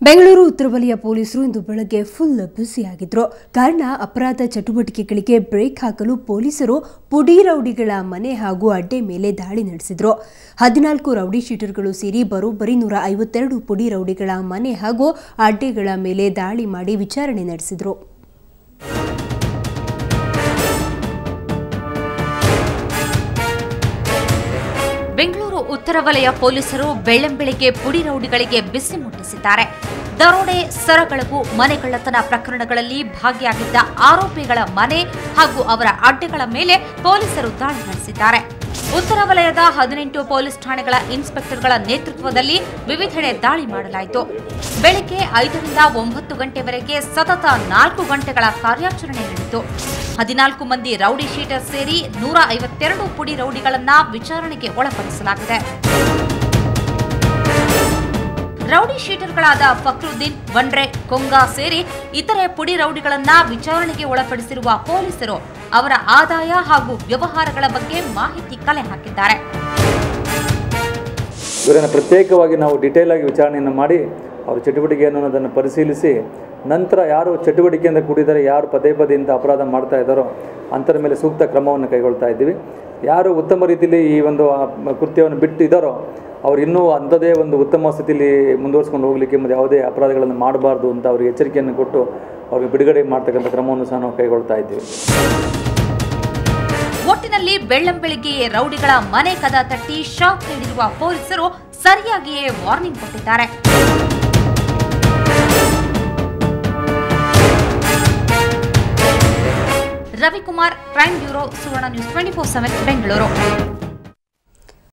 ಬೆಂಗಳೂರು ಉತ್ತರ ವಲಯ ಪೊಲೀಸರು ಇಂದು ಬೆಳಗ್ಗೆ ಫುಲ್ ಬ್ಯುಸಿಯಾಗಿದ್ರು ಕಾರಣ ಅಪರಾಧ ಚಟುವಟಿಕೆಗಳಿಗೆ ಬ್ರೇಕ್ ಹಾಕಲು ಪೊಲೀಸರು ಪುಡಿ ರೌಡಿಗಳ ಮನೆ ಹಾಗೂ ಅಡ್ಡೆ ಮೇಲೆ ದಾಳಿ ನಡೆಸಿದ್ರು ಹದಿನಾಲ್ಕು ರೌಡಿ ಶೀಟರ್ಗಳು ಸೇರಿ ಬರೋಬ್ಬರಿ ನೂರ ಐವತ್ತೆರಡು ಪುಡಿ ರೌಡಿಗಳ ಮನೆ ಹಾಗೂ ಅಡ್ಡೆಗಳ ಮೇಲೆ ದಾಳಿ ಮಾಡಿ ವಿಚಾರಣೆ ನಡೆಸಿದ್ರು ಬೆಂಗಳೂರು ಉತ್ತರ ವಲಯ ಪೊಲೀಸರು ಬೆಳ್ಳಂಬೆಳಿಗ್ಗೆ ಪುಡಿ ರೌಡಿಗಳಿಗೆ ಬಿಸಿ ಮುಟ್ಟಿಸಿದ್ದಾರೆ ದರೋಡೆ ಸರಗಳವು ಮನೆಗಳ್ಳತನ ಪ್ರಕರಣಗಳಲ್ಲಿ ಭಾಗಿಯಾಗಿದ್ದ ಆರೋಪಿಗಳ ಮನೆ ಹಾಗೂ ಅವರ ಅಡ್ಡೆಗಳ ಮೇಲೆ ಪೊಲೀಸರು ದಾಳಿ ನಡೆಸಿದ್ದಾರೆ ಉತ್ತರ ವಲಯದ ಹದಿನೆಂಟು ಪೊಲೀಸ್ ಠಾಣೆಗಳ ಇನ್ಸ್ಪೆಕ್ಟರ್ಗಳ ನೇತೃತ್ವದಲ್ಲಿ ವಿವಿಧೆಡೆ ದಾಳಿ ಮಾಡಲಾಯಿತು ಬೆಳಗ್ಗೆ ಐದರಿಂದ ಒಂಬತ್ತು ಗಂಟೆವರೆಗೆ ಸತತ ನಾಲ್ಕು ಗಂಟೆಗಳ ಕಾರ್ಯಾಚರಣೆ ನಡೆಯಿತು ಹದಿನಾಲ್ಕು ಮಂದಿ ರೌಡಿ ಶೀಟರ್ ಸೇರಿ ನೂರ ಐವತ್ತೆರಡು ಪುಡಿ ರೌಡಿಗಳನ್ನ ವಿಚಾರಣೆಗೆ ಒಳಪಡಿಸಲಾಗಿದೆ ರೌಡಿ ಶೀಟರ್ಗಳಾದ ಫಕ್ರುದ್ದೀನ್ ಬಂಡ್ರೆ ಕೊಂಗ ಸೇರಿ ಇತರೆ ಪುಡಿ ರೌಡಿಗಳನ್ನ ವಿಚಾರಣೆಗೆ ಒಳಪಡಿಸಿರುವ ಪೊಲೀಸರು ಅವರ ಆದಾಯ ಹಾಗೂ ವ್ಯವಹಾರಗಳ ಬಗ್ಗೆ ಮಾಹಿತಿ ಕಲೆ ಹಾಕಿದ್ದಾರೆ ಇವರನ್ನು ಪ್ರತ್ಯೇಕವಾಗಿ ನಾವು ಡಿಟೇಲ್ ಆಗಿ ವಿಚಾರಣೆಯನ್ನು ಮಾಡಿ ಅವರ ಚಟುವಟಿಕೆ ಏನು ಅನ್ನೋದನ್ನು ಪರಿಶೀಲಿಸಿ ನಂತರ ಯಾರು ಚಟುವಟಿಕೆಯಿಂದ ಕೂಡಿದರೆ ಯಾರು ಪದೇ ಪದೇಯಿಂದ ಅಪರಾಧ ಮಾಡ್ತಾ ಇದ್ದಾರೋ ಅಂಥರ ಮೇಲೆ ಸೂಕ್ತ ಕ್ರಮವನ್ನು ಕೈಗೊಳ್ತಾ ಇದ್ದೀವಿ ಯಾರು ಉತ್ತಮ ರೀತಿಯಲ್ಲಿ ಈ ಒಂದು ಆ, ಕೃತ್ಯವನ್ನು ಬಿಟ್ಟು ಇದ್ದಾರೋ ಅವ್ರು ಇನ್ನೂ ಅಂಥದೇ ಒಂದು ಉತ್ತಮ ಸ್ಥಿತಿಯಲ್ಲಿ ಮುಂದುವರಿಸ್ಕೊಂಡು ಹೋಗಲಿಕ್ಕೆ ಮತ್ತು ಯಾವುದೇ ಅಪರಾಧಗಳನ್ನು ಮಾಡಬಾರ್ದು ಅಂತ ಅವರಿಗೆ ಎಚ್ಚರಿಕೆಯನ್ನು ಕೊಟ್ಟು ಅವ್ರಿಗೆ ಬಿಡುಗಡೆ ಮಾಡ್ತಕ್ಕಂಥ ಕ್ರಮವನ್ನು ಸಹ ನಾವು ಕೈಗೊಳ್ತಾ ಇದ್ದೀವಿ ಒಟ್ಟಿನಲ್ಲಿ ಬೆಳ್ಳಂಬೆಳಿಗ್ಗೆಯೇ ರೌಡಿಗಳ ಮನೆ ಕದ ತಟ್ಟಿ ಶಾಕ್ ನೀಡಿರುವ ಪೊಲೀಸರು ಸರಿಯಾಗಿಯೇ ವಾರ್ನಿಂಗ್ ಕೊಟ್ಟಿದ್ದಾರೆ Ravikumar crime bureau Suvarna news twenty four seven Bengaluru